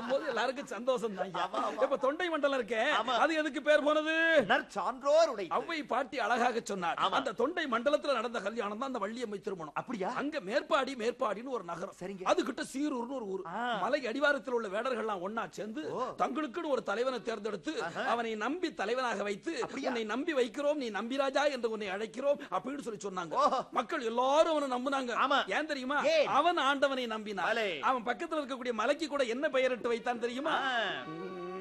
சொல்லும் போது எல்லாருக்கும் சந்தோஷம் தான் ஆமா, ஆமா. இப்ப தொண்டை மண்டலம் இருக்கே ஆமா. அது எதுக்கு பேர் போனது நற்சான்றோர் உடை அவ்வை பாட்டி அழகாக சொன்னார் ஆமா. அந்த தொண்டை மண்டலத்துல நடந்த கல்யாணம் தான் அந்த வள்ளியம்மை திருமணம் அப்படியா? அங்க மேற்பாடி மேற்பாடின்னு ஒரு நகரம் சரிங்க. அது கிட்ட சீரூர்னு ஒரு ஊர் ஆ. மலை அடிவாரத்தில் உள்ள வேடர்கள்லாம் ஒண்ணா சேர்ந்து ஓ. தங்களுக்குன்னு ஒரு தலைவனை தேர்ந்தெடுத்து அவனை நம்பி தலைவனாக வைத்து அப்படியா? உன்னை நம்பி வைக்கிறோம் நீ நம்பிராஜா என்று உன்னை அழைக்கிறோம் அப்படின்னு சொல்லி சொன்னாங்க ஓஹோ. மக்கள் எல்லாரும் அவனை நம்புனாங்க ஆமா. ஏன் தெரியுமா ஏன்? அவன் ஆண்டவனை நம்பினான் பலே. அவன் பக்கத்துல இருக்கக்கூடிய மலைக்கு கூட என்ன பெயரிட்டு வைத்தான் தெரியுமா ஆ. உம்,